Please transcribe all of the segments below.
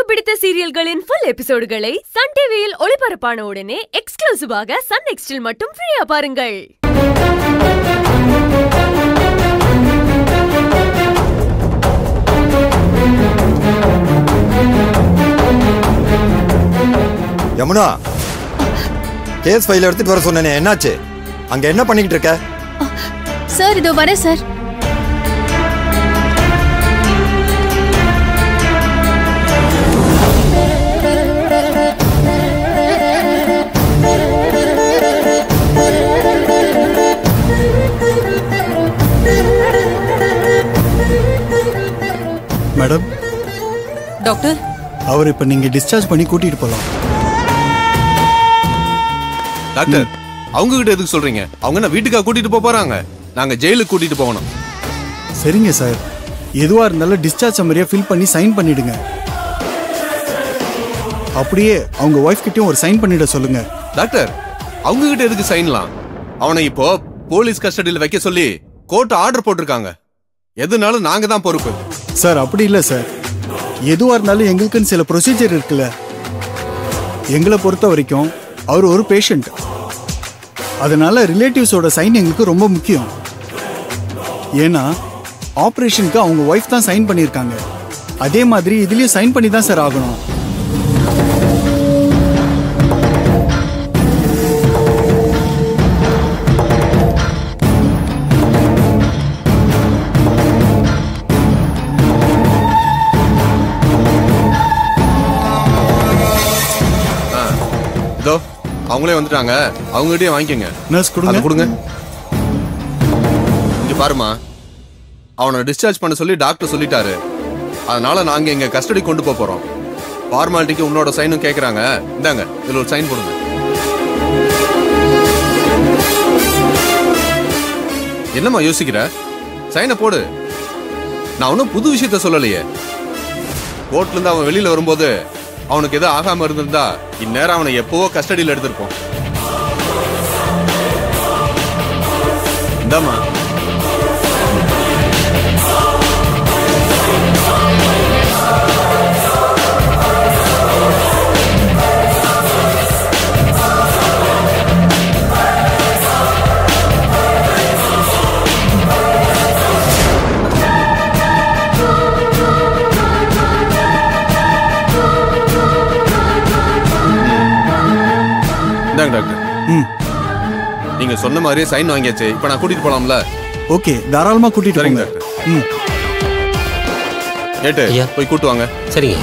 பிடித்த சீரியல்களின் full எபிசோடுகளை Sun டிவியில் ஒளிபரப்பான உடனே எக்ஸ்க்ளூசிவாக சன் நெக்ஸ்டில் மட்டும் ஃப்ரீயா பாருங்கள் யமுனா கேஸ் ஃபைல் எடுத்துட்டு வர சொன்னேனே என்னாச்சு அங்க என்ன பண்ணிக்கிட்டு இருக்க சார் இதோ வரேன் சார் மேடம் டாக்டர் அவர் இப்ப நீங்க டிஸ்சார்ஜ் பண்ணி கூட்டிட்டு போலாம் டாக்டர் அவங்க கிட்ட எதுக்கு சொல்றீங்க அவங்க என்ன வீட்டுக்கா கூட்டிட்டு போக போறாங்க நாங்க ஜெயிலுக்கு கூட்டிட்டு போகணும் சரிங்க சார் எதுவா இருந்தாலும் டிஸ்சார்ஜ் சம்மரியா ஃபில் பண்ணி சைன் பண்ணிடுங்க அப்படியே அவங்க ஒய்ஃப் கிட்டயும் ஒரு சைன் பண்ணிட சொல்லுங்க டாக்டர் அவங்க கிட்ட எதுக்கு சைன்லாம் அவனை இப்போ போலீஸ் கஸ்டடியில் வைக்க சொல்லி கோர்ட் ஆர்டர் போட்டிருக்காங்க எதுனாலும் நாங்க தான் பொறுப்பு சார் அப்படி இல்லை சார் எதுவா இருந்தாலும் எங்களுக்குன்னு சில ப்ரொசீஜர் இருக்குல்ல எங்களை பொறுத்த வரைக்கும் அவர் ஒரு பேஷண்ட் அதனால ரிலேட்டிவ்ஸோட சைன் எங்களுக்கு ரொம்ப முக்கியம் ஏன்னா ஆப்ரேஷனுக்கு அவங்க ஒய்ஃப் தான் சைன் பண்ணியிருக்காங்க அதே மாதிரி இதுலயும் சைன் பண்ணி தான் சார் ஆகணும் இதோ அவங்களே வந்துட்டாங்க அவங்ககிட்டயே வாங்கிக்கோங்க நர்ஸ் அதை கொடுங்க கொடுங்க இங்க பாருமா அவனை டிஸ்சார்ஜ் பண்ண சொல்லி டாக்டர் சொல்லிட்டாரு அதனால நாங்க எங்க கஸ்டடி கொண்டு போக போறோம் ஃபார்மாலிட்டிக்கு உன்னோட சைனும் கேக்குறாங்க இந்தாங்க இதுல ஒரு சைன் போடுங்க என்னம்மா யோசிக்கிற சைனை போடு நான் ஒன்றும் புது விஷயத்த சொல்லலையே கோர்ட்ல இருந்து அவன் வெளியில வரும்போது அவனுக்கு எதுவும் ஆகாம இருந்திருந்தா இந்நேரம் அவனை எப்பவோ கஸ்டடியில் எடுத்திருப்போம் இந்தாம்மா இந்தாங்க டாக்டர் ம் நீங்க சொன்ன மாதிரியே சைன் வாங்கியாச்சு இப்ப நான் கூட்டிட்டு போலாம்ல ஓகே தாராளமா கூட்டிட்டு சரிங்க போங்க டாக்டர் ம் ஏட்டு ஐயா. போய் கூட்டு வாங்க சரிங்க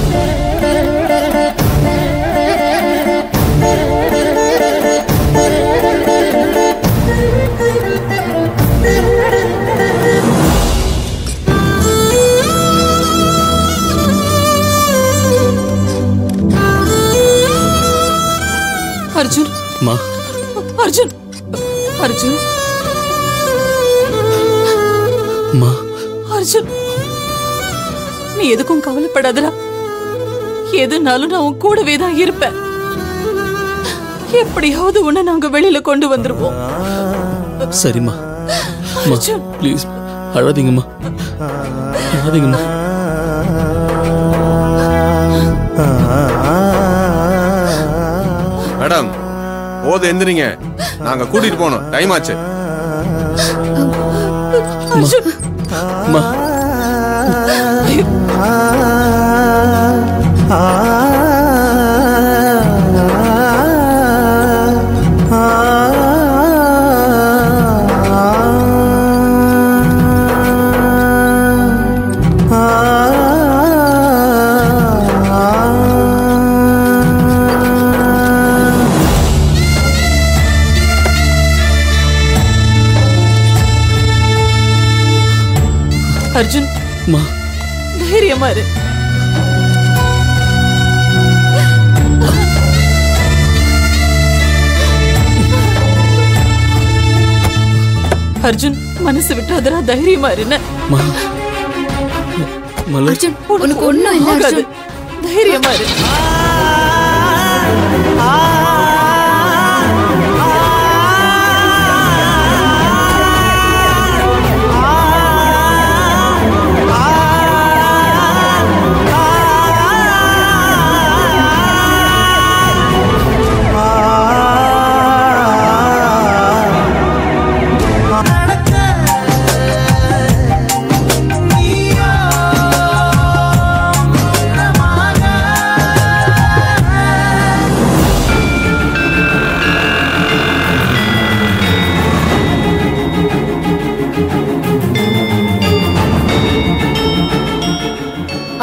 அர்ஜுன் மா அர்ஜுன் அர்ஜுன் மா அர்ஜுன் நீ எதுக்கும் கவலைப்படாதடா எதுனாலும் நான் உன் கூடவே தான் இருப்பேன் எப்படியாவது உன்னை நாங்க வெளியில கொண்டு வந்துருவோம் சரிம்மா அம்மா அர்ஜுன் ப்ளீஸ் அழாதீங்கம்மா அழாதீங்கம்மா மேடம் போது எந்திரிங்க நாங்க கூட்டிட்டு போனோம் டைம் ஆச்சு அர்ஜுன் அம்மா அர்ஜுன் அம்மா தைரியமா இரு அர்ஜுன் மனசு விட்டுறாதடா தைரியமா இருன்னு அம்மா மலர் அர்ஜுன் உனக்கு ஒண்ணும் இல்ல ஆகாது அர்ஜுன் தைரியமா இரு ஆ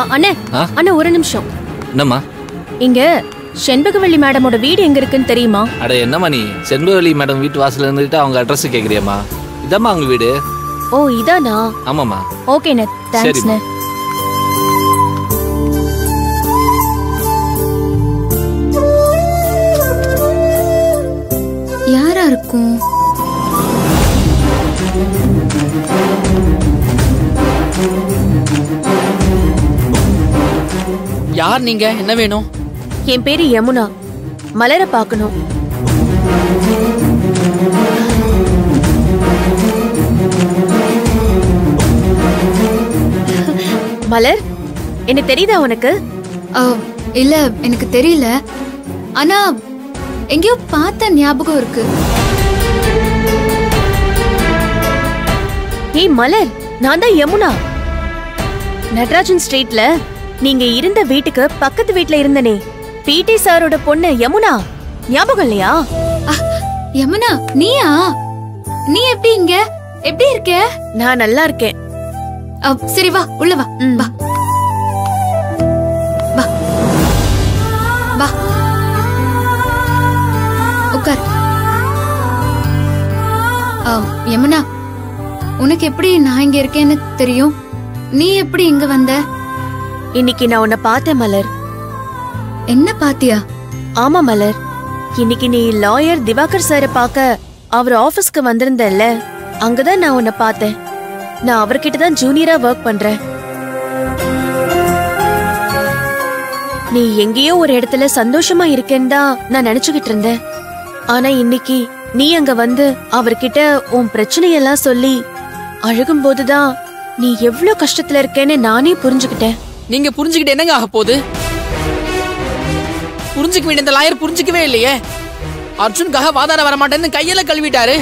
அண்ணே ஆ? அண்ணா ஒரு நிமிஷம் என்னம்மா இங்க செண்பகவள்ளி மேடமோட வீடு எங்க இருக்குன்னு தெரியுமா அட என்னம்மா நீ செண்பகவல்லி மேடம் வீட்டு வாசல்ல இருந்துட்டு அவங்க அட்ரஸ் கேக்குறியாம்மா இதம்மா அவங்க வீடு ஓ இதானா ஆமாம்மா ஓகேண்ணே தேங்க்ஸ்ண்ணே யாரா இருக்கும் யார் நீங்க என்ன வேணும் என் பேரு யமுனா மலரை பார்க்கணும் மலர் என்ன தெரியுதா உனக்கு ஆ, இல்ல எனக்கு தெரியல ஆனா எங்கேயோ பார்த்த ஞாபகம் இருக்கு ஏய் மலர் நான் தான் யமுனா நடராஜன் ஸ்ட்ரீட்ல நீங்க இருந்த வீட்டுக்கு பக்கத்து வீட்ல இருந்தனே பிடி சாரோட பொண்ணு யமுனா ஞாபகம் இல்லையா ஆ, யமுனா நீயா நீ எப்படி இங்க எப்படி இருக்க நான் நல்லா இருக்கேன் ஆ, சரி வா உள்ள வா ம். வா வா வா உட்கார் ஆ, யமுனா உனக்கு எப்படி நான் இங்க இருக்கேன்னு தெரியும் நீ எப்படி இங்க வந்த இன்னைக்கு நான் உன்னை பார்த்தேன் மலர் என்ன பாத்தியா ஆமா மலர் இன்னைக்கு நீ லாயர் திவாகர் சாரை பார்க்க அவர் ஆபீஸ்க்கு வந்திருந்தல்ல அங்கதான் நான் உன்னை பார்த்தேன் நான் அவர்கிட்ட தான் ஜூனியரா ஒர்க் பண்றேன் நீ எங்கேயோ ஒரு இடத்துல சந்தோஷமா இருக்கேன்னு தான் நான் நினைச்சுக்கிட்டு இருந்தேன் ஆனா இன்னைக்கு நீ அங்க வந்து அவர்கிட்ட உன் பிரச்சனையெல்லாம் சொல்லி அழுகும் போதுதான் நீ எவ்ளோ கஷ்டத்துல இருக்கேன்னு நானே புரிஞ்சுக்கிட்டேன் நீங்க புரிஞ்சுக்கிட்டு என்னங்க ஆக போகுது புரிஞ்சுக்க வேண்டிய இந்த லாயர் புரிஞ்சுக்கவே இல்லையே அர்ஜுனுக்காக வாதாட வர மாட்டேன்னு கையில கழுவிட்டாரு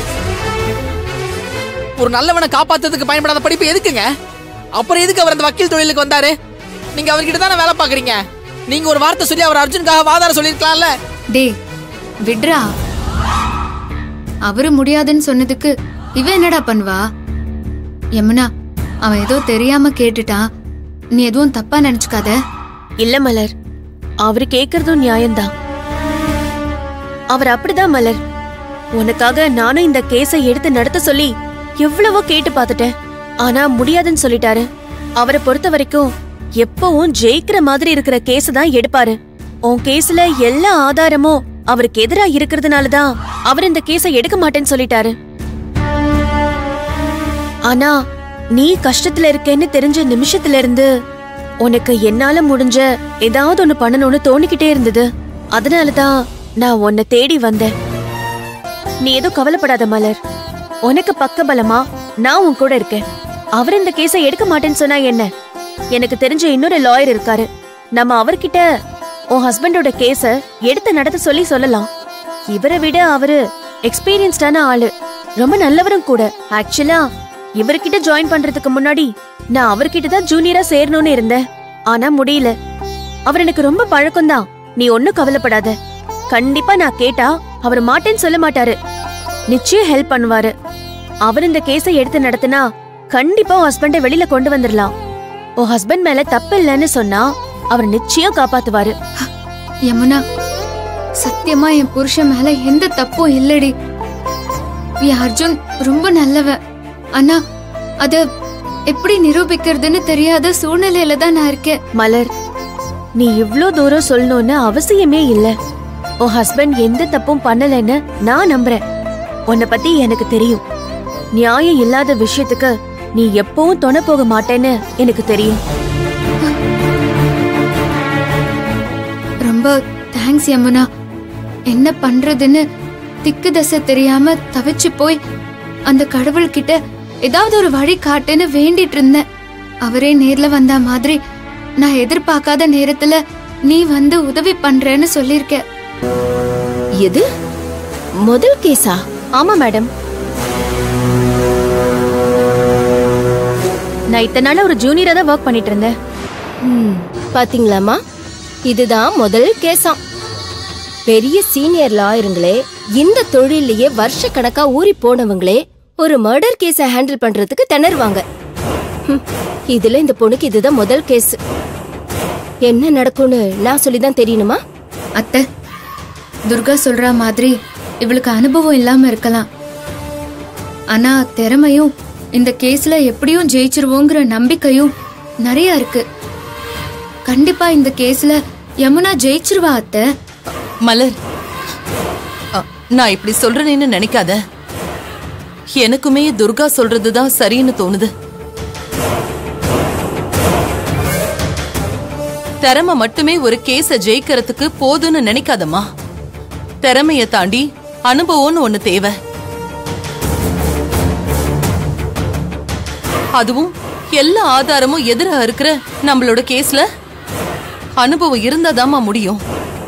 ஒரு நல்லவனை காப்பாத்துறதுக்கு பயன்படாத படிப்பு எதுக்குங்க அப்புறம் எதுக்கு அவர் அந்த வக்கீல் தொழிலுக்கு வந்தாரு நீங்க அவர்கிட்ட தானே வேலை பாக்குறீங்க நீங்க ஒரு வார்த்தை சொல்லி அவர் அர்ஜுனுக்காக வாதாட சொல்லிருக்கலாம்ல டேய் விட்ரா அவரு முடியாதுன்னு சொன்னதுக்கு இவ என்னடா பண்ணுவா யமுனா அவன் ஏதோ தெரியாம கேட்டுட்டான் நீ எதுவும் தப்பா நினைச்சுக்காத இல்ல மலர் அவரு கேக்குறதும் நியாயம்தான் அவர் அப்படிதான் மலர் உனக்காக நானும் இந்த கேஸை எடுத்து நடத்த சொல்லி எவ்வளவோ கேட்டு பார்த்துட்டேன் ஆனா முடியாதுன்னு சொல்லிட்டாரு அவரை பொறுத்த வரைக்கும் எப்பவும் ஜெயிக்கிற மாதிரி இருக்கிற கேஸ் தான் எடுப்பாரு உன் கேஸ்ல எல்லா ஆதாரமும் அவருக்கு எதிரா இருக்கிறதுனால தான் அவர் இந்த கேஸை எடுக்க மாட்டேன்னு சொல்லிட்டாரு ஆனா நீ கஷ்டத்துல இருக்கேன்னு தெரிஞ்ச நிமிஷத்துல இருந்து உனக்கு என்னால முடிஞ்ச ஏதாவது ஒண்ணு பண்ணணும்னு தோணிக்கிட்டே இருந்தது அதனாலதான் நான் உன்னை தேடி வந்தேன் நீ எதுவும் கவலைப்படாத மலர் உனக்கு பக்கபலமா நான் உன் கூட இருக்கேன் அவர் இந்த கேஸை எடுக்க மாட்டேன்னு சொன்னா என்ன எனக்கு தெரிஞ்ச இன்னொரு லாயர் இருக்காரு நம்ம அவர்கிட்ட உன் ஹஸ்பண்டோட கேஸ எடுத்து நடத்த சொல்லி சொல்லலாம் இவரை விட அவரு எக்ஸ்பீரியன்ஸ்டான ஆளு ரொம்ப நல்லவரும் கூட ஆக்சுவலா இவர்கிட்ட ஜாயின் பண்றதுக்கு முன்னாடி நான் அவர்கிட்ட தான் ஜூனியரா சேரணும்னு இருந்தேன் ஆனா முடியல அவர் எனக்கு ரொம்ப பழக்கம்தான் நீ ஒன்னும் கவலைப்படாத கண்டிப்பா நான் கேட்டா அவர் மாட்டேன்னு சொல்ல மாட்டாரு நிச்சயம் ஹெல்ப் பண்ணுவாரு அவர் இந்த கேஸை எடுத்து நடத்தினா கண்டிப்பா உன் ஹஸ்பண்டை வெளியில கொண்டு வந்துடலாம் உன் ஹஸ்பண்ட் மேல தப்பு இல்லைன்னு சொன்னா அவர் நிச்சயம் காப்பாத்துவாரு யமுனா சத்தியமா என் புருஷன் மேல எந்த தப்பும் இல்லடி என் அர்ஜுன் ரொம்ப நல்லவ ஆனா அத எப்படி நிரூபிக்கிறதுன்னு தெரியாத சூழ்நிலையில தான் நான் இருக்கேன் மலர் நீ இவ்ளோ தூரம் சொல்லணும்னு அவசியமே இல்ல உன் ஹஸ்பண்ட் எந்த தப்பும் பண்ணலைன்னு நான் நம்புறேன் உன்னை பத்தி எனக்கு தெரியும் நியாயம் இல்லாத விஷயத்துக்கு நீ எப்பவும் துணை போக மாட்டேன்னு எனக்கு தெரியும் ரொம்ப தேங்க்ஸ் யமுனா என்ன பண்றதுன்னு திக்கு தசை தெரியாம தவிச்சு போய் அந்த கடவுள்கிட்ட ஏதாவது ஒரு வழி காட்டுன்னு வேண்டிட்டு இருந்தேன் அவரே நேர்ல வந்த மாதிரி நான் எதிர்பார்க்காத நேரத்துல நீ வந்து உதவி பண்றேன்னு சொல்லியிருக்க எது முதல் கேஸா ஆமா மேடம் நான் இத்தனை நாளா ஒரு ஜூனியரா தான் ஒர்க் பண்ணிட்டு இருந்தேன் ம், பாத்தீங்களாம்மா இதுதான் முதல் கேஸாம் பெரிய சீனியர் லாயருங்களே இந்த தொழிலையே வருஷ கணக்கா ஊறி போனவங்களே ஒரு மர்டர் கேஸை ஹேண்டில் பண்றதுக்கு திணறுவாங்க ஹம், இதுல இந்த பொண்ணுக்கு இதுதான் முதல் கேஸ் என்ன நடக்கும்னு நான் சொல்லிதான் தெரியணுமா அத்தை துர்கா சொல்ற மாதிரி இவளுக்கு அனுபவம் இல்லாம இருக்கலாம் ஆனா திறமையும் இந்த கேஸ்ல எப்படியும் ஜெயிச்சிருவோங்கிற நம்பிக்கையும் நிறைய இருக்கு கண்டிப்பா இந்த கேஸ்ல யமுனா ஜெயிச்சிருவா அத்தை மலர் அ, நான் இப்படி சொல்றேன்னு நினைக்காத எனக்குமே துர்கா சொல்றதுதான் சரின்னு தோணுது திறமை மட்டுமே ஒரு கேஸ ஜெயிக்கிறதுக்கு போதும்னு நினைக்காதம்மா திறமைய தாண்டி அனுபவம்னு ஒண்ணு தேவை அதுவும் எல்லா ஆதாரமும் எதிரா இருக்கிற நம்மளோட கேஸ்ல அனுபவம் இருந்தாதாம்மா முடியும்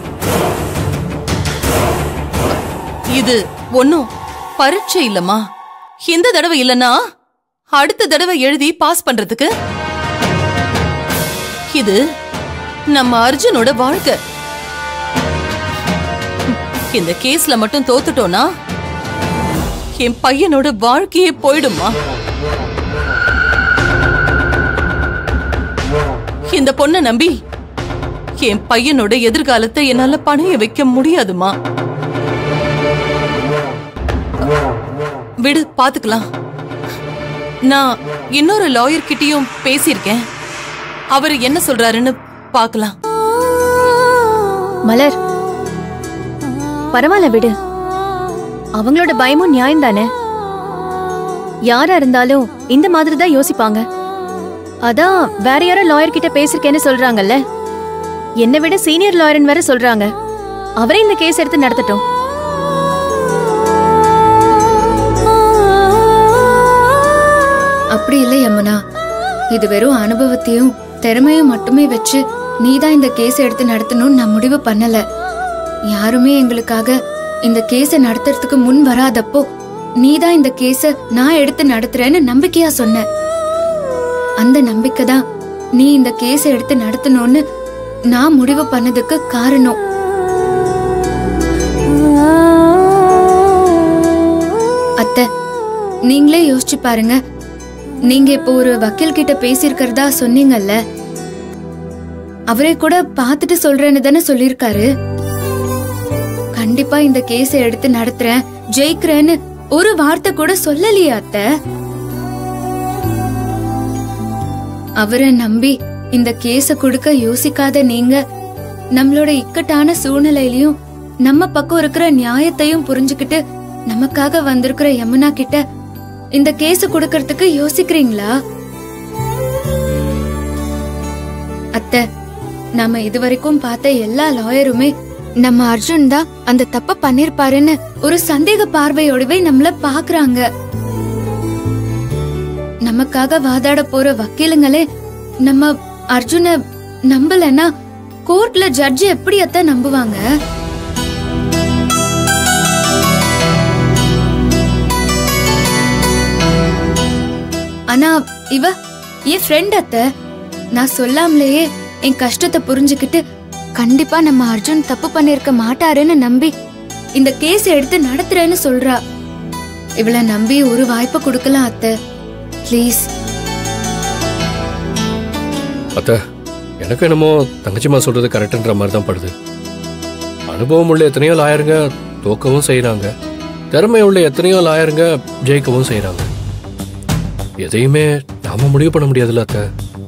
இது ஒன்னும் பரீட்சை இல்லம்மா இந்த தடவை இல்லனா அடுத்த தடவை எழுதி பாஸ் பண்றதுக்கு இது நம்ம அர்ஜுனோட வாழ்க்கை இந்த கேஸ்ல மட்டும் தோத்துட்டோனா என் பையனோட வாழ்க்கையே போயிடுமா இந்த பொண்ணை நம்பி என் பையனோட எதிர்காலத்தை என்னால பணைய வைக்க முடியாதுமா விடு பாத்துக்கலாம் நான் இன்னொரு லாயர் கிட்டயும் பேசியிருக்கேன் அவர் என்ன சொல்றாருன்னு பார்க்கலாம் மலர் பரவாயில்ல விடு அவங்களோட பயமும் நியாயம் தானே யாரா இருந்தாலும் இந்த மாதிரி தான் யோசிப்பாங்க அதான் வேற யாரோ லாயர் கிட்ட பேசிருக்கேன்னு சொல்றாங்கல்ல என்னை விட சீனியர் லாயர்னு வேற சொல்றாங்க அவரே இந்த கேஸ் எடுத்து நடத்தட்டும் அப்படி இல்லை யமுனா இது வெறும் அனுபவத்தையும் திறமையும் மட்டுமே வச்சு நீதான் இந்த கேஸை எடுத்து நடத்தணும்னு நான் முடிவு பண்ணல யாருமே எங்களுக்காக இந்த கேஸை நடத்துறதுக்கு முன் வராதப்போ நீதான் இந்த கேஸை நான் எடுத்து நடத்துறேன்னு நம்பிக்கையா சொன்ன அந்த நம்பிக்கை தான் நீ இந்த கேஸை எடுத்து நடத்தணும்னு நான் முடிவு பண்ணதுக்கு காரணம் அத்தை நீங்களே யோசிச்சு பாருங்க நீங்க இப்போ ஒரு வக்கீல் கிட்ட பேசியிருக்கிறதா சொன்னீங்கல்ல அவரே கூட பார்த்துட்டு சொல்றேன்னு தானே சொல்லியிருக்காரு கண்டிப்பா இந்த கேஸை எடுத்து நடத்துறேன் ஜெயிக்கிறேன்னு ஒரு வார்த்தை கூட சொல்லலையா அத்தை அவரை நம்பி இந்த கேஸ கொடுக்க யோசிக்காத நீங்க நம்மளோட இக்கட்டான சூழ்நிலையிலயும் நம்ம பக்கம் இருக்கிற நியாயத்தையும் புரிஞ்சுக்கிட்டு நமக்காக வந்திருக்கிற யமுனா கிட்ட இந்த கேஸ கொடுக்கறதுக்கு யோசிக்கிறீங்களா அத்தை நாம இதுவரைக்கும் பார்த்த எல்லா லாயருமே நம்ம அர்ஜுன் தான் அந்த தப்ப பண்ணிருப்பாருன்னு ஒரு சந்தேக பார்வையோடவே நம்மள பாக்குறாங்க நமக்காக வாதாட போற வக்கீலுங்களே நம்ம அர்ஜுன நம்பலன்னா கோர்ட்ல ஜட்ஜ் எப்படி அத்த நம்புவாங்க ஆனா இவ என் ஃப்ரெண்ட் அத்த நான் சொல்லாமலேயே என் கஷ்டத்தை புரிஞ்சுக்கிட்டு கண்டிப்பா நம்ம அர்ஜுன் தப்பு பண்ணிருக்க மாட்டாருன்னு நம்பி இந்த கேஸ் எடுத்து நடத்துறேன்னு சொல்றா இவளை நம்பி ஒரு வாய்ப்பு கொடுக்கலாம் அத்தை ப்ளீஸ் அத்த எனக்கு என்னமோ தங்கச்சிமா சொல்றது கரெக்டுன்ற மாதிரி தான் படுது அனுபவம் உள்ள எத்தனையோ லாயருங்க தோக்கவும் செய்றாங்க திறமை உள்ள எத்தனையோ லாயருங்க ஜெயிக்கவும் செய்றாங்க எதையுமே நாம முடிவு பண்ண முடியாதுல்ல அத்தை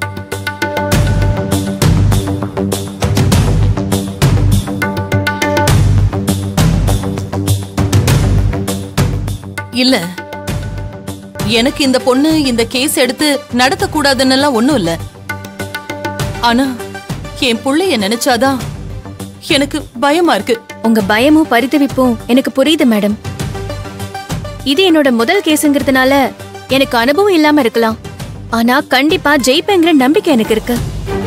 இல்ல எனக்கு இந்த பொண்ணு இந்த கேஸ் எடுத்து நடத்த கூடாதுன்னெல்லாம் ஒண்ணும் இல்ல ஆனா என் புள்ளைய நினைச்சாதான் எனக்கு பயமா இருக்கு உங்க பயமும் பரிதவிப்பும் எனக்கு புரியுது மேடம் இது என்னோட முதல் கேஸுங்கிறதுனால எனக்கு அனுபவம் இல்லாம இருக்கலாம் ஆனா கண்டிப்பா ஜெயிப்பேங்கிற நம்பிக்கை எனக்கு இருக்கு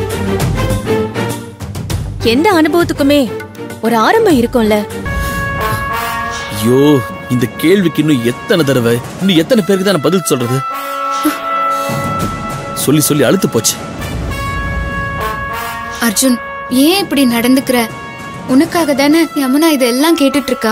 எந்த அனுபவத்துக்குமே ஒரு ஆரம்பம் இருக்கும்ல ஐயோ இந்த கேள்விக்கு இன்னும் எத்தனை தடவை இன்னும் எத்தனை பேருக்கு தான் நான் பதில் சொல்றது சொல்லி சொல்லி அழுத்து போச்சு அர்ஜுன் ஏன் இப்படி நடந்துக்கிற உனக்காக தானே யமுனா இதெல்லாம் கேட்டுட்டு இருக்கா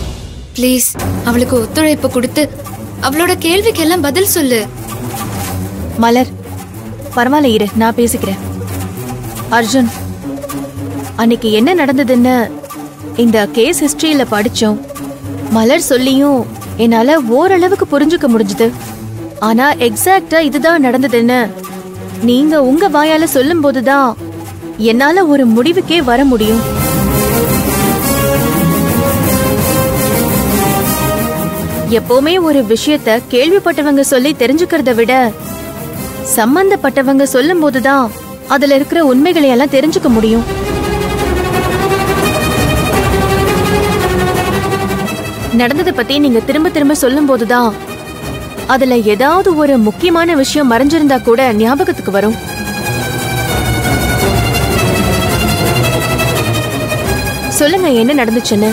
ப்ளீஸ் அவளுக்கு ஒத்துழைப்பு கொடுத்து அவளோட கேள்விக்கெல்லாம் பதில் சொல்லு மலர் பரவாயில்ல இரு நான் பேசிக்கிறேன் அர்ஜுன் அன்னைக்கு என்ன நடந்ததுன்னு இந்த கேஸ் ஹிஸ்டரியில படிச்சோம் மலர் சொல்லியும் என்னால ஓரளவுக்கு புரிஞ்சுக்க முடிஞ்சது ஆனா எக்ஸாக்டா இதுதான் நடந்ததுன்னு நீங்க உங்க வாயால சொல்லும் போதுதான் என்னால ஒரு முடிவுக்கே வர முடியும் எப்பவுமே ஒரு விஷயத்த கேள்விப்பட்டவங்க சொல்லி தெரிஞ்சுக்கிறத விட சம்பந்தப்பட்டவங்க சொல்லும் போதுதான் அதுல இருக்கிற உண்மைகளை எல்லாம் தெரிஞ்சுக்க முடியும் நடந்ததை பத்தி நீங்க திரும்ப திரும்ப சொல்லும் போதுதான் அதுல ஏதாவது ஒரு முக்கியமான விஷயம் மறைஞ்சிருந்தா கூட ஞாபகத்துக்கு வரும் சொல்லுங்க என்ன நடந்துச்சுன்னு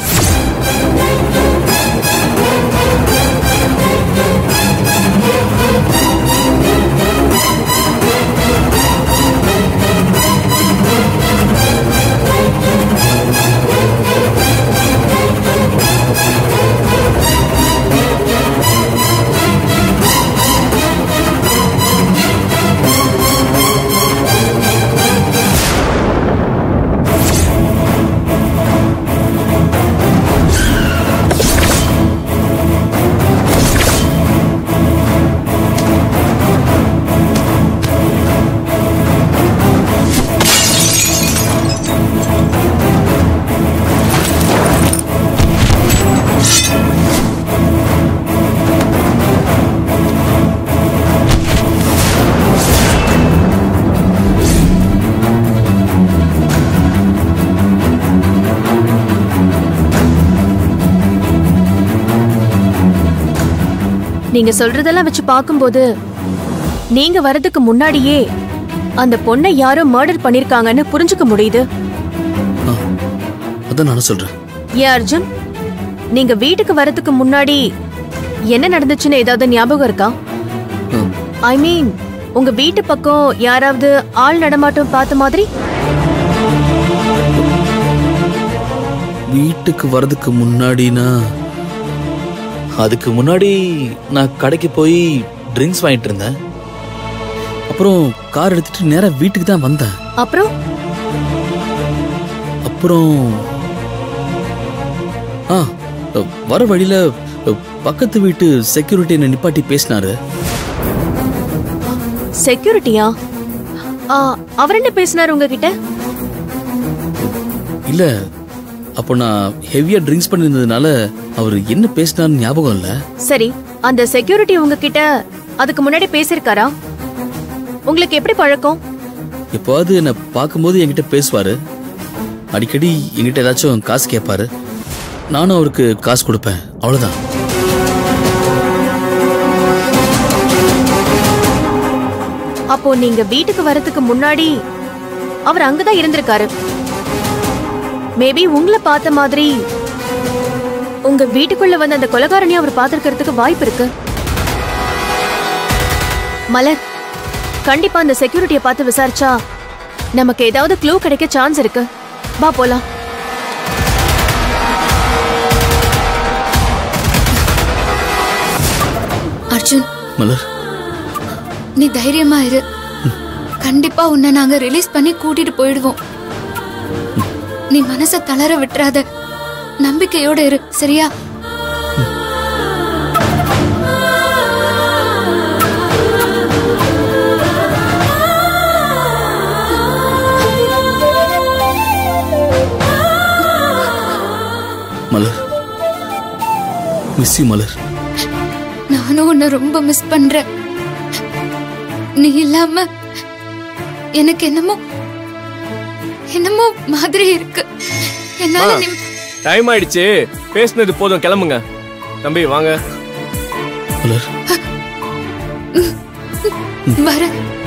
நீங்க சொல்றதெல்லாம் வச்சு பார்க்கும்போது நீங்க வரதுக்கு முன்னாடியே அந்த பொண்ணை யாரோ மர்டர் பண்ணிருக்காங்கன்னு புரிஞ்சுக்க முடியுது அதான் நானும் சொல்றேன் ஏன் அர்ஜுன் நீங்க வீட்டுக்கு வரதுக்கு முன்னாடி என்ன நடந்துச்சுன்னு ஏதாவது ஞாபகம் இருக்கா ம். ஐ மீன் உங்க வீட்டு பக்கம் யாராவது ஆள் நடமாட்டம் பார்த்த மாதிரி வீட்டுக்கு வர்றதுக்கு முன்னாடினா அதுக்கு முன்னாடி நான் கடைக்கு போய் ட்ரிங்க்ஸ் வாங்கிட்டு இருந்தேன் அப்புறம் கார் எடுத்துட்டு நேரா வீட்டுக்கு தான் வந்தேன் அப்புறம் அப்புறம் ஆ வர வழியில பக்கத்து வீட்டு செக்யூரிட்டி என்ன நிப்பாட்டி பேசினாரு செக்யூரிட்டியா அவர் என்ன பேசினாரு உங்ககிட்ட இல்ல அப்போ நான் ஹெவியா ட்ரிங்க்ஸ் பண்ணியிருந்ததுனால அவர் என்ன பேசினார்னு ஞாபகம் இல்ல சரி அந்த செக்யூரிட்டி உங்ககிட்ட அதுக்கு முன்னாடி பேசியிருக்காரா உங்களுக்கு எப்படி பழக்கம் எப்போவாது என்னை பார்க்கும்போது என்கிட்ட பேசுவாரு அடிக்கடி என்கிட்ட ஏதாச்சும் காசு கேட்பாரு நானும் அவருக்கு காசு கொடுப்பேன் அவ்வளவுதான் அப்போ நீங்க வீட்டுக்கு வரதுக்கு முன்னாடி அவர் அங்கதான் இருந்திருக்காரு மேபி உங்களை பார்த்த மாதிரி உங்க வீட்டுக்குள்ள வந்த அந்த கொலகாரனையும் அவர் பார்த்திருக்கிறதுக்கு வாய்ப்பு இருக்கு மலர் கண்டிப்பா அந்த செக்யூரிட்டியை பார்த்து விசாரிச்சா நமக்கு ஏதாவது க்ளூ கிடைக்க சான்ஸ் இருக்கு வா போலாம் அர்ஜுன் மலர் நீ தைரியமா இரு கண்டிப்பா உன்னை நாங்க ரிலீஸ் பண்ணி கூட்டிட்டு போயிடுவோம் நீ மனச தளர விட்டுறாத நம்பிக்கையோட இரு சரியா மலர் மிஸ் யூ மலர் நானும் உன்னை ரொம்ப மிஸ் பண்றேன் நீ இல்லாம எனக்கு என்னமோ என்னமோ மாதிரி இருக்கு என்னால நீ டைம் ஆயிடுச்சு பேசுனது போதும் கிளம்புங்க தம்பி வாங்க மலர் வர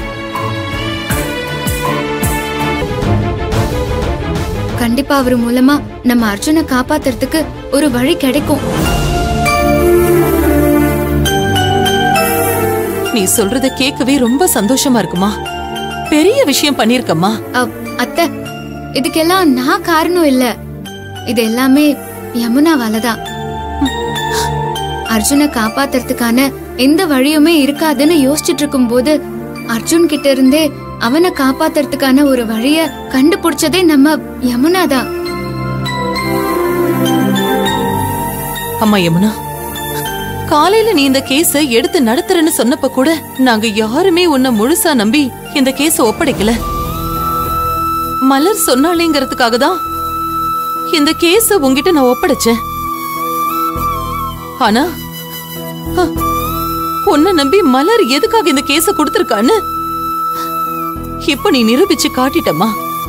கண்டிப்பா அவர் மூலமா நம்ம அர்ஜுனை காப்பாத்துறதுக்கு ஒரு வழி கிடைக்கும் நீ சொல்றத கேட்கவே ரொம்ப சந்தோஷமா இருக்குமா பெரிய விஷயம் பண்ணிருக்கம்மா அ- அத்தை இதுக்கெல்லாம் நான் காரணம் இல்ல இது எல்லாமே யமுனாவால தான் அர்ஜுனை காப்பாத்துறதுக்கான எந்த வழியுமே இருக்காதுன்னு யோசிச்சுட்டு இருக்கும்போது அர்ஜுன் கிட்ட இருந்தே அவனை காப்பாத்துறதுக்கான ஒரு வழிய கண்டுபிடிச்சதே நம்ம யமுனா தான் அம்மா யமுனா காலையில நீ இந்த கேஸ எடுத்து நடத்துறேன்னு சொன்னப்ப கூட நாங்க யாருமே உன்னை முழுசா நம்பி இந்த கேஸ ஒப்படைக்கல மலர் சொன்னாலேங்கிறதுக்காக தான் இந்த கேஸ உன்கிட்ட நான் ஒப்படைச்சேன் ஆனா ஹ, உன்னை நம்பி மலர் எதுக்காக இந்த கேஸ கொடுத்திருக்கான்னு இப்ப நீ நிரூபிச்சு காட்டிட்டம்மா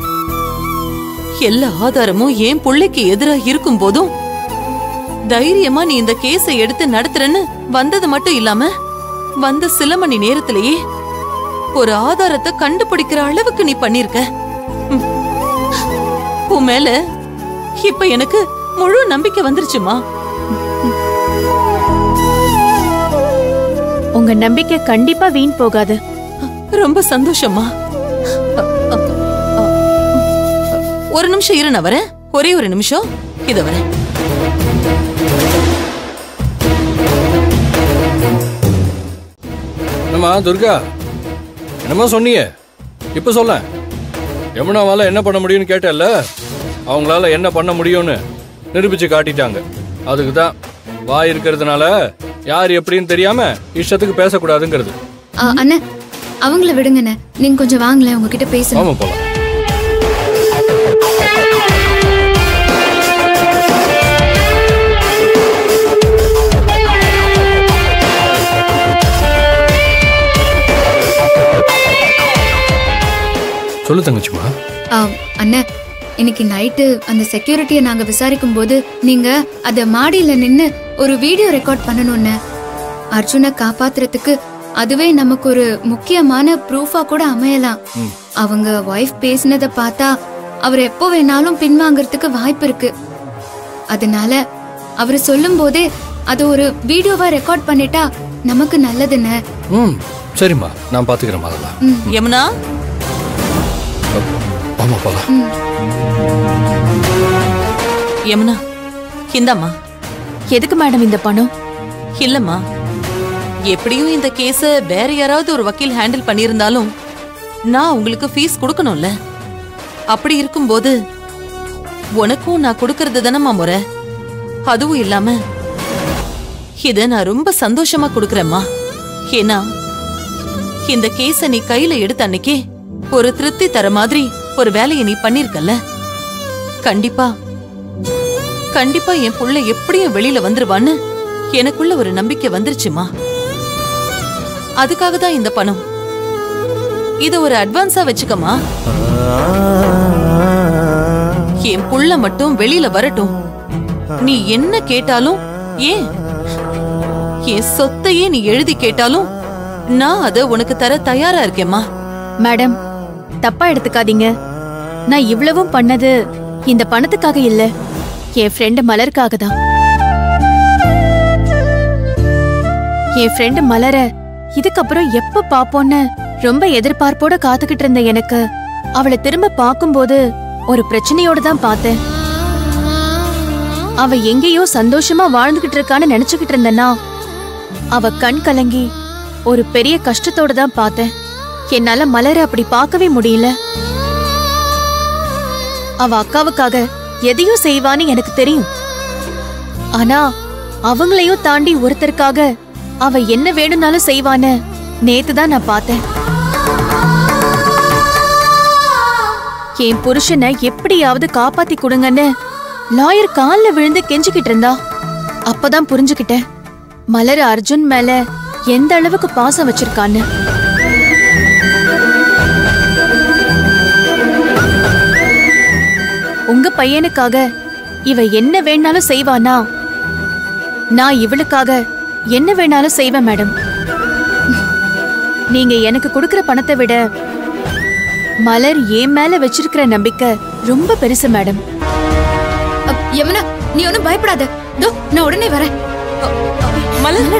எல்லா ஆதாரமும் என் புள்ளைக்கு எதிரா இருக்கும் போதும் தைரியமா நீ இந்த கேஸை எடுத்து நடத்துறன்னு வந்தது மட்டும் இல்லாம வந்த சில மணி நேரத்திலேயே ஒரு ஆதாரத்தை கண்டுபிடிக்கிற அளவுக்கு நீ பண்ணிருக்க ம். உன் மேல இப்ப எனக்கு முழு நம்பிக்கை வந்துருச்சுமா உங்க நம்பிக்கை கண்டிப்பா வீண் போகாது ரொம்ப சந்தோஷமா அ, அ, அ, ஒரு நிமிஷம் இரு நான் வரேன் ஒரே ஒரு நிமிஷம் இத வரேன் என்னம்மா துர்கா என்னம்மா சொன்னீங்க இப்போ சொல்ல யமுனாவால என்ன பண்ண முடியும்னு கேட்டல்ல அவங்களால என்ன பண்ண முடியும்னு நிரூபிச்சு காட்டிட்டாங்க அதுக்கு தான் வாய் இருக்கிறதுனால யார் எப்படின்னு தெரியாம இஷ்டத்துக்கு பேசக்கூடாதுங்கிறது ஆ, அண்ணே அவங்கள விடுங்கண்ணே நீங்க கொஞ்சம் வாங்களேன் உங்ககிட்ட பேசணும் ஆமா போலாம் சொல்லு தங்கச்சிமா ஆ, அண்ணே இன்னைக்கு நைட்டு அந்த செக்யூரிட்டியை நாங்க விசாரிக்கும் போது நீங்க அத மாடியில நின்னு ஒரு வீடியோ ரெக்கார்ட் பண்ணணும்னு அர்ஜுனை காப்பாத்துறதுக்கு அதுவே நமக்கு ஒரு முக்கியமான ப்ரூஃபா கூட அமையலாம் அவங்க ஒய்ஃப் பேசினத பார்த்தா அவர் எப்போ வேணாலும் பின்வாங்கறதுக்கு வாய்ப்பு இருக்கு அதனால அவர் சொல்லும் போதே அது ஒரு வீடியோவா ரெக்கார்ட் பண்ணிட்டா நமக்கு நல்லதுன்னு ம் சரிம்மா நான் பாத்துக்கிறேன் அதெல்லாம் யமுனா ஆமா போலாம் யமுனா இந்தாம்மா எதுக்கு மேடம் இந்த பணம் இல்லம்மா எப்படியும் இந்த கேஸ வேற யாராவது ஒரு வக்கீல் ஹேண்டில் பண்ணியிருந்தாலும் நான் உங்களுக்கு ஃபீஸ் கொடுக்கணும்ல அப்படி இருக்கும்போது உனக்கும் நான் கொடுக்கறது தானம்மா முறை அதுவும் இல்லாம இத நான் ரொம்ப சந்தோஷமா கொடுக்கறேம்மா ஏன்னா இந்த கேஸ நீ கையில எடுத்த அன்னைக்கே ஒரு திருப்தி தர மாதிரி ஒரு வேலையை நீ பண்ணிருக்கல்ல கண்டிப்பா கண்டிப்பா என் புள்ள எப்படியும் வெளியில வந்துருவான்னு எனக்குள்ள ஒரு நம்பிக்கை வந்துருச்சுமா அதுக்காக தான் இந்த பணம் இத ஒரு அட்வான்ஸா வச்சுக்கமா என் புள்ள மட்டும் வெளியில வரட்டும் நீ என்ன கேட்டாலும் ஏன் என் சொத்தையே நீ எழுதி கேட்டாலும் நான் அத உனக்கு தர தயாரா இருக்கேம்மா மேடம் தப்பா எடுத்துக்காதீங்க நான் இவ்வளவும் பண்ணது இந்த பணத்துக்காக இல்ல என் ஃப்ரெண்டு மலருக்காக தான் என் ஃப்ரெண்டு மலர இதுக்கப்புறம் எப்ப பாப்போன்னு ரொம்ப எதிர்பார்ப்போட காத்துக்கிட்டு இருந்த எனக்கு அவளை திரும்ப பார்க்கும்போது ஒரு பிரச்சனையோட தான் பார்த்தேன் அவ எங்கேயோ சந்தோஷமா வாழ்ந்துகிட்டு இருக்கான்னு நினைச்சுக்கிட்டு இருந்தேன்னா அவ கண் கலங்கி ஒரு பெரிய கஷ்டத்தோட தான் பார்த்தேன் என்னால மலர அப்படி பார்க்கவே முடியல அவ அக்காவுக்காக எதையும் செய்வான்னு எனக்கு தெரியும் ஆனா அவங்களையும் தாண்டி ஒருத்தருக்காக அவ என்ன வேணும்னாலும் செய்வான்னு நேத்து தான் நான் பார்த்தேன் என் புருஷனை எப்படியாவது காப்பாத்தி கொடுங்கன்னு லாயர் கால்ல விழுந்து கெஞ்சிக்கிட்டு இருந்தா அப்பதான் புரிஞ்சுக்கிட்டேன் மலர் அர்ஜுன் மேல எந்த அளவுக்கு பாசம் வச்சிருக்கான்னு உங்க பையனுக்காக இவ என்ன வேணாலும் செய்வானா நான் இவளுக்காக என்ன வேணாலும் செய்வேன் மேடம் நீங்க எனக்கு கொடுக்கிற பணத்தை விட மலர் என் மேல வச்சிருக்கிற நம்பிக்கை ரொம்ப பெருசு மேடம் அப், யமுனா நீ ஒன்னும் பயப்படாத தோ நான் உடனே வரேன் மலர்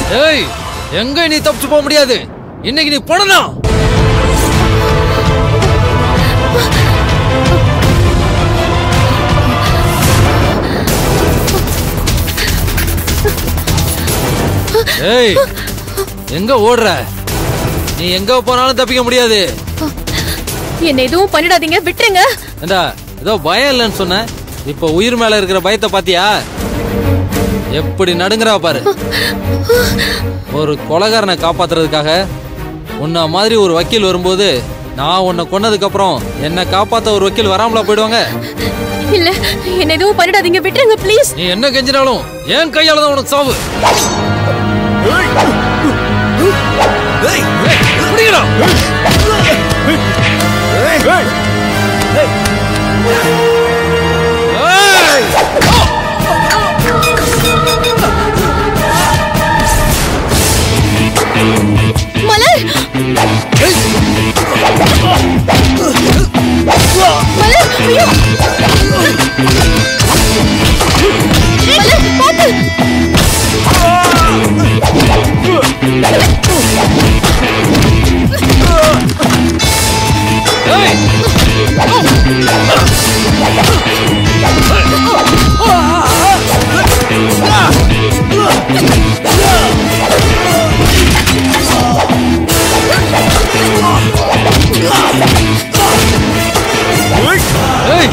ஏய் எங்க நீ தப்பிச்சு போக முடியாது இன்னைக்கு நீ போனதான் ஏய் எங்க ஓடுற நீ எங்க போனாலும் தப்பிக்க முடியாது என்ன எதுவும் பண்ணிடாதீங்க விட்டுருங்க ஏண்டா ஏதோ பயம் இல்லைன்னு சொன்ன இப்ப உயிர் மேல இருக்கிற பயத்தை பாத்தியா எப்படி நடுங்குறா பாரு ஒரு கொலகாரனை காப்பாத்துறதுக்காக உன்ன மாதிரி ஒரு வக்கீல் வரும்போது நான் உன்னை கொன்னதுக்கு அப்புறம் என்ன காப்பாத்த ஒரு வக்கீல் வராமலா போயிடுவாங்க இல்ல என்ன எதுவும் பண்ணிடாதீங்க விட்டுருங்க ப்ளீஸ் நீ என்ன கெஞ்சினாலும் என் கையால தான் உனக்கு சாவு ஏய், பிடிக்கடா. ஏய். மலர் மலர் ஐயோ மலர் பாத்து ஏய்.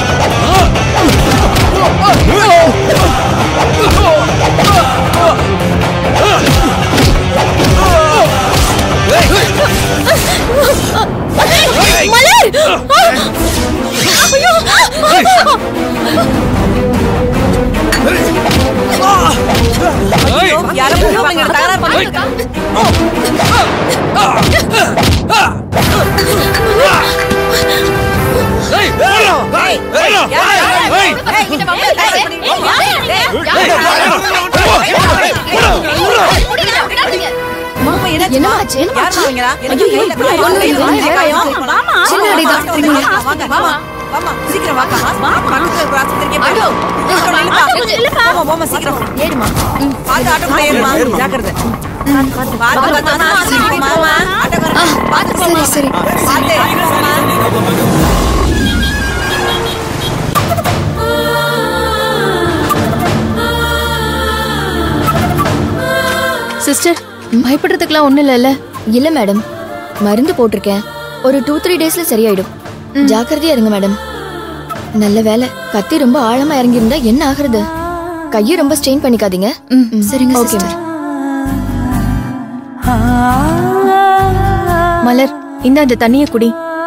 மலர் ஐயோ ஏய், போடா. ஏய், என்னாச்சு? சின்ன அடிதான். சரி சரி சிஸ்டர் பயப்படுறதுக்குலாம் ஒண்ணும் இல்லைல்ல இல்ல மேடம் மருந்து போட்டிருக்கேன் ஒரு டூ த்ரீ டேஸ்ல சரியாயிடும் ஜாக்கிரதையா இருங்க மேடம் நல்ல வேலை கத்தி ரொம்ப ஆழமா இறங்கியிருந்தா என்ன ஆகுறது கையை ரொம்ப ஸ்ட்ரெயின் பண்ணிக்காதீங்க சரிங்க ஓகே sister. மலர் இந்த அந்த தண்ணிய குடி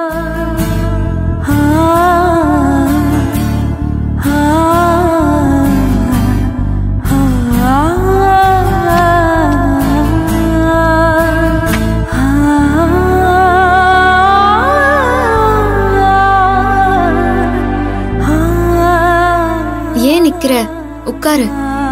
ஏன் நிக்கிற உட்காரு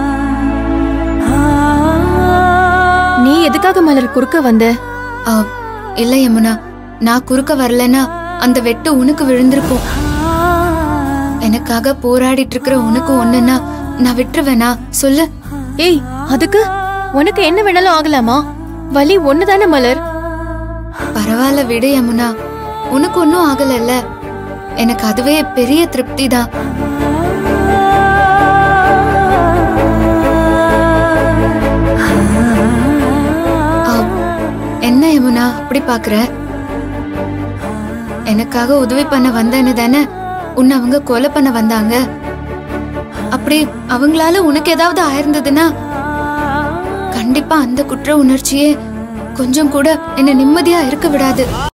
நீ எதுக்காக மலர் குறுக்க வந்த ஆ, இல்ல யமுனா நான் குறுக்க வரலன்னா அந்த வெட்டு உனக்கு விழுந்திருக்கும் எனக்காக போராடிட்டு இருக்கிற உனக்கு ஒண்ணுன்னா நான் விட்டுருவேனா சொல்லு ஏய் அதுக்கு உனக்கு என்ன வேணாலும் ஆகலாமா வலி ஒண்ணுதானே மலர் பரவாயில்ல விடு யமுனா உனக்கு ஒன்னும் ஆகலல்ல எனக்கு அதுவே பெரிய திருப்தி தான் என்ன யமுனா அப்படி பாக்குற எனக்காக உதவி பண்ண வந்தேன்னு தானே உன்னை அவங்க கொலை பண்ண வந்தாங்க அப்படி அவங்களால உனக்கு ஏதாவது ஆயிருந்ததுன்னா கண்டிப்பா அந்த குற்ற உணர்ச்சியே கொஞ்சம் கூட என்ன நிம்மதியா இருக்க விடாது